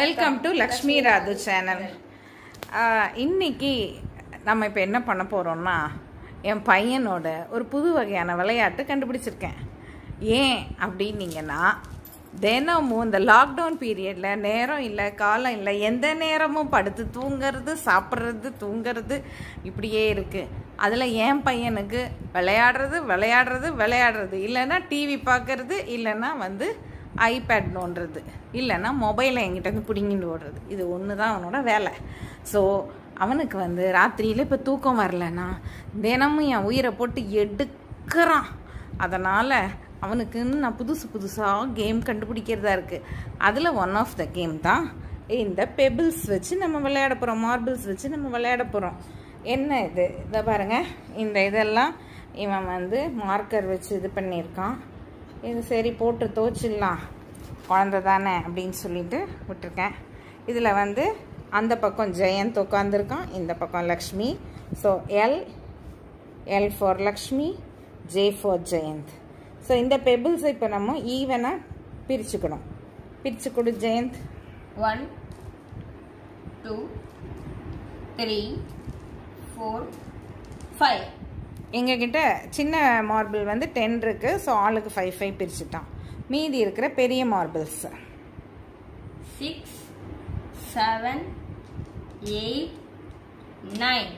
Welcome to Lakshmi ராது channel இன்னைக்கு நம்ம இப்போ என்ன பண்ண போகிறோம்னா என் பையனோட ஒரு புது வகையான விளையாட்டு கண்டுபிடிச்சிருக்கேன் ஏன் அப்படின்னீங்கன்னா தினமும் இந்த லாக்டவுன் பீரியடில் நேரம் இல்லை காலம் இல்லை எந்த நேரமும் படுத்து தூங்குறது சாப்பிட்றது தூங்குறது இப்படியே இருக்குது அதில் என் பையனுக்கு விளையாடுறது விளையாடுறது விளையாடுறது இல்லைன்னா டிவி பார்க்கறது இல்லைன்னா வந்து ஐபேட் நோண்டுறது இல்லைன்னா மொபைலை என்கிட்ட வந்து பிடிங்கிட்டு ஓடுறது இது ஒன்று தான் அவனோட வேலை ஸோ அவனுக்கு வந்து ராத்திரியில் இப்போ தூக்கம் வரலன்னா தினமும் என் உயிரை போட்டு எடுக்கிறான் அதனால் அவனுக்குன்னு நான் புதுசு புதுசாக கேம் கண்டுபிடிக்கிறதா இருக்குது அதில் ஒன் ஆஃப் த கேம் தான் இந்த பெபிள்ஸ் வச்சு நம்ம விளையாட போகிறோம் மார்பிள்ஸ் வச்சு நம்ம விளையாட போகிறோம் என்ன இது இதை பாருங்கள் இந்த இதெல்லாம் இவன் வந்து மார்க்கர் வச்சு இது பண்ணியிருக்கான் இது சரி போட்டு துவச்சிடலாம் குழந்த தானே அப்படின்னு சொல்லிட்டு விட்டுருக்கேன் இதில் வந்து அந்த பக்கம் ஜெயந்த் உட்காந்துருக்கான் இந்த பக்கம் Lakshmi so L L for Lakshmi J for Jayanth so இந்த பெபிள்ஸை இப்போ நம்ம ஈவனாக பிரிச்சுக்கணும் பிரித்து கொடு Jayanth one two three four five எங்ககிட்ட சின்ன மார்பிள் வந்து டென் இருக்குது ஸோ ஆளுக்கு ஃபைவ் ஃபைவ் பிரிச்சுட்டான் மீதி இருக்கிற பெரிய marbles six seven eight nine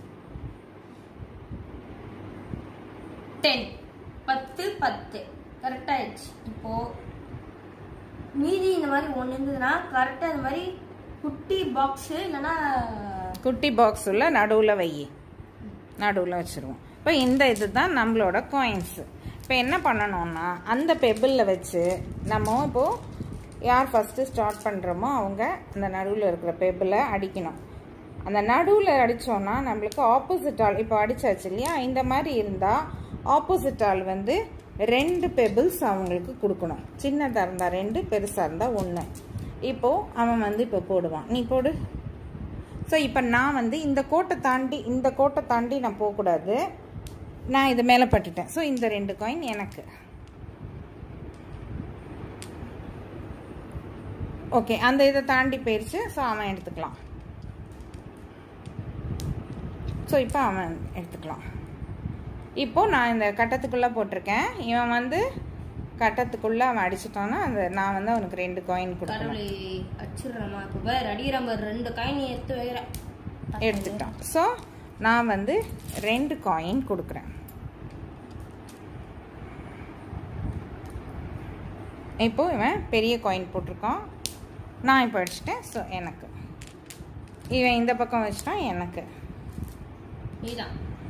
ten பத்து பத்து கரெக்டாகிடுச்சு இப்போ மீதி இந்த மாதிரி ஒன்று இருந்ததுன்னா கரெக்டாக இந்த மாதிரி குட்டி பாக்ஸு இல்லைன்னா குட்டி பாக்ஸ் உள்ள நடுவில் வை நடுவில் வச்சுருவோம் இப்போ இந்த இது தான் நம்மளோட காயின்ஸு இப்போ என்ன பண்ணணும்னா அந்த பெபிளில் வச்சு நம்ம இப்போது யார் ஃபஸ்ட்டு ஸ்டார்ட் பண்ணுறோமோ அவங்க அந்த நடுவில் இருக்கிற பெபிளை அடிக்கணும் அந்த நடுவில் அடித்தோன்னா நம்மளுக்கு ஆப்போசிட் ஆள் இப்போ அடிச்சாச்சு இல்லையா இந்த மாதிரி இருந்தால் ஆப்போசிட் ஆள் வந்து ரெண்டு பெபிள்ஸ் அவங்களுக்கு கொடுக்கணும் சின்னதாக இருந்தால் ரெண்டு பெருசாக இருந்தால் ஒன்று இப்போது அவன் வந்து இப்போ போடுவான் நீ போடு ஸோ இப்போ நான் வந்து இந்த கோட்டை தாண்டி இந்த கோட்டை தாண்டி நான் போகக்கூடாது நான் இது மேலே பட்டுட்டேன் ஸோ இந்த ரெண்டு காயின் எனக்கு ஓகே அந்த இதை தாண்டி போயிடுச்சு ஸோ அவன் எடுத்துக்கலாம் ஸோ இப்போ அவன் எடுத்துக்கலாம் இப்போ நான் இந்த கட்டத்துக்குள்ளே போட்டிருக்கேன் இவன் வந்து கட்டத்துக்குள்ளே அவன் அடிச்சிட்டான்னா அந்த நான் வந்து அவனுக்கு ரெண்டு காயின் கொடுக்கணும் கடவுளை அடிச்சிடுறேம்மா இப்போ பேர் அடிக்கிற மாதிரி ரெண்டு காயின் எடுத்து வைக்கிறேன் எடுத்துட்டான் ஸோ நான் வந்து ரெண்டு காயின் கொடுக்குறேன் இப்போ இவன் பெரிய காயின் போட்டிருக்கான் நான் இப்போ அடிச்சிட்டேன் ஸோ எனக்கு இவன் இந்த பக்கம் வச்சிட்டான் எனக்கு நீதான்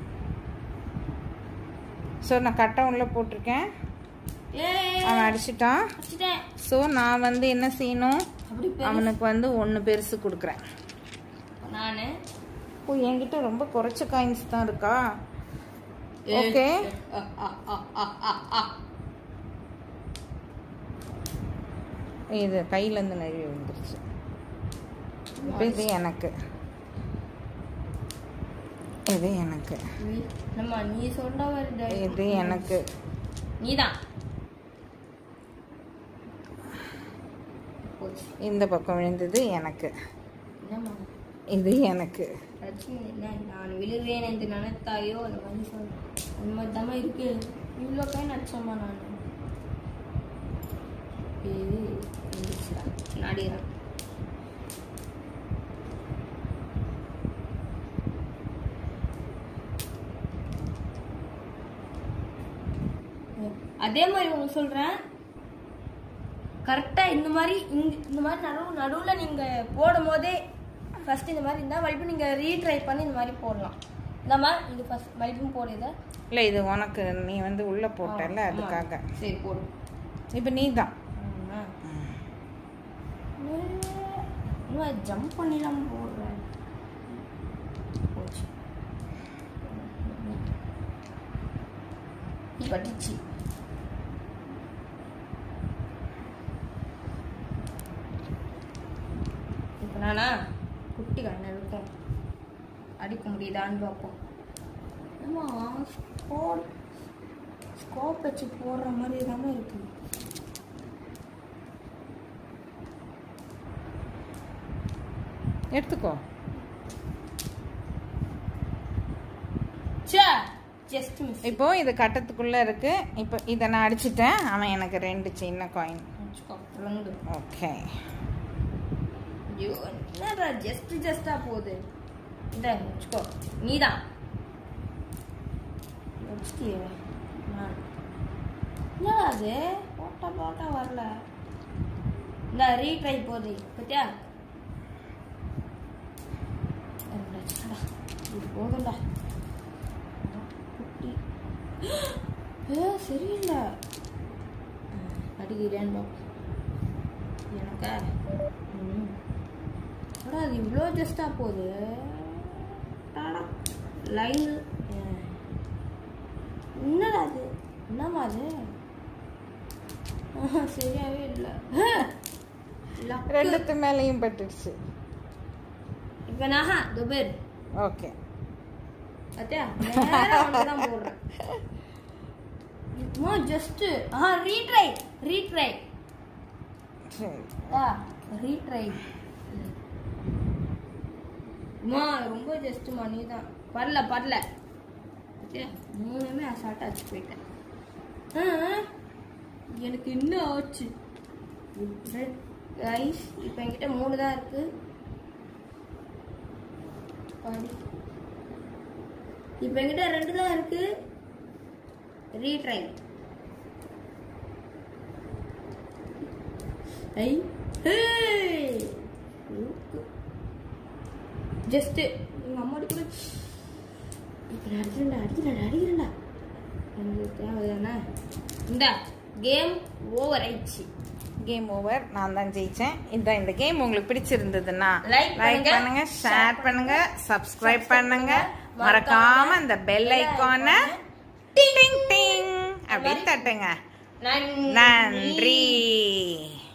ஸோ நான் கட்டை உள்ள போட்டிருக்கேன் ஏ அவன் அடிச்சிட்டான் அடிச்சிட்டேன் ஸோ நான் வந்து என்ன செய்யணும் அப்படி அவனுக்கு வந்து ஒன்று பெருசு கொடுக்குறேன் நான் ஓ என்கிட்ட ரொம்ப குறைச்ச காயின்ஸ் தான் இருக்கா ஓகே இது கையிலேருந்து நழுவி விழுந்துருச்சு இப்போ இது எனக்கு இது எனக்கு நம்ம நீ சொல்ற மாதிரி இது எனக்கு நீதான் போச்சு இந்த பக்கம் விழுந்தது எனக்கு என்னம்மா இது எனக்கு பிரச்சனை இல்லை நான் விழுவேன் என்று நினைத்தாயோ அந்த மாதிரி சொல்றேன் அந்த மாதிரி தான் இருக்கு இவ்வளோ கை நடிச்சோம்மா நான் நாடிறேன் அதே மாதிரி ஒன்று சொல்கிறேன் கரெக்டாக இந்த மாதிரி இங்க இந்த மாதிரி நடுவு நடுவில் நீங்கள் போடும் போதே ஃபஸ்ட்டு இந்த மாதிரி இருந்தால் மறுபடியும் நீங்கள் ரீட்ரை பண்ணி இந்த மாதிரி போடலாம் இந்த மாதிரி இது ஃபஸ்ட் மறுபடியும் போடுது இல்லை இது உனக்கு நீ வந்து உள்ளே போட்டல அதுக்காக சரி போடு இப்போ நீ தான் இன்னும் ஜம்ப் பண்ணிலாம் போடுறேன் போச்சு பட்டுச்சு இப்போ நானா குட்டி கண்ணு இருக்கும் அடிக்க முடியுதான்னு பார்ப்போம் ஆமா ஸ்கோப் ஸ்கோப் வச்சு போடுற மாதிரி தானே இருக்கு எடுத்துக்கோ சே ஜஸ்ட் மிஸ் இப்போ இது கட்டத்துக்குள்ள இருக்கு இப்போ இதை நான் அடிச்சிட்டேன் அவன் எனக்கு ரெண்டு சின்ன காயின் வச்சுக்கோ ரெண்டு ஓகே ஐயோ என்னடா ஜஸ்ட் ஜஸ்டா போகுது இந்த வச்சுக்கோ நீதான் வச்சுட்டியே நான். என்னடா அது போட்டா போட்டா வரல இந்த ரீட்ரை போகுது பத்தியா ரெண்டாச்சுடா. இது போதும்டா குட்டி ஏ சரியில்லை அடிக்கிறேன் எனக்கா ம் அடா அது இவ்வளோ ஜஸ்ட்டாக போகுது லைன் என்னடா அது என்னம்மா அது ஆஹா, சரியாவே இல்லை ரெண்டுத்து மேலேயும் பட்டுடுச்சு இப்போ நாஹா துபேர் ஓகே அத்தியா நேரா ஒன்று தான் போடுறேன் இப்போ ஜஸ்ட்டு ஆஹா ரீட்ரை ரீட்ரை சரி ஆ ரீட்ரை அம்மா ரொம்ப ஜஸ்ட்டுமா நீ தான் பரல பரல பாத்தியா? மூணுமே அசால்ட்டாக வச்சு போயிட்டேன் ஆ, எனக்கு இன்னும் ஆச்சு ரைஸ் இப்போ என்கிட்ட மூணு தான் இருக்கு பாடி இப்போ என்கிட்ட ரெண்டு தான் இருக்கு ரீட்ரை ஐ ஜஸ்ட் எங்கள் அம்மாடி கூட இப்போ நான் அடிக்கிறேன்டா அடிக்கிறேன்டா அடிக்கிறேன்டா எனக்கு தேவைதானே இந்த கேம் ஓவர் ஆயிடுச்சு கேம் ஓவர் நான் தான் ஜெயிச்சேன் இந்த இந்த கேம் உங்களுக்கு பிடிச்சிருந்ததுன்னா Like லைக் பண்ணுங்க, பண்ணுங்க share ஷேர் பண்ணுங்க சப்ஸ்கிரைப் பண்ணுங்க மறக்காம மறக்காம இந்த பெல் bell ஐக்கானை icon-அ டிங் டிங் அப்படின்னு தட்டுங்க நன்றி நன்றி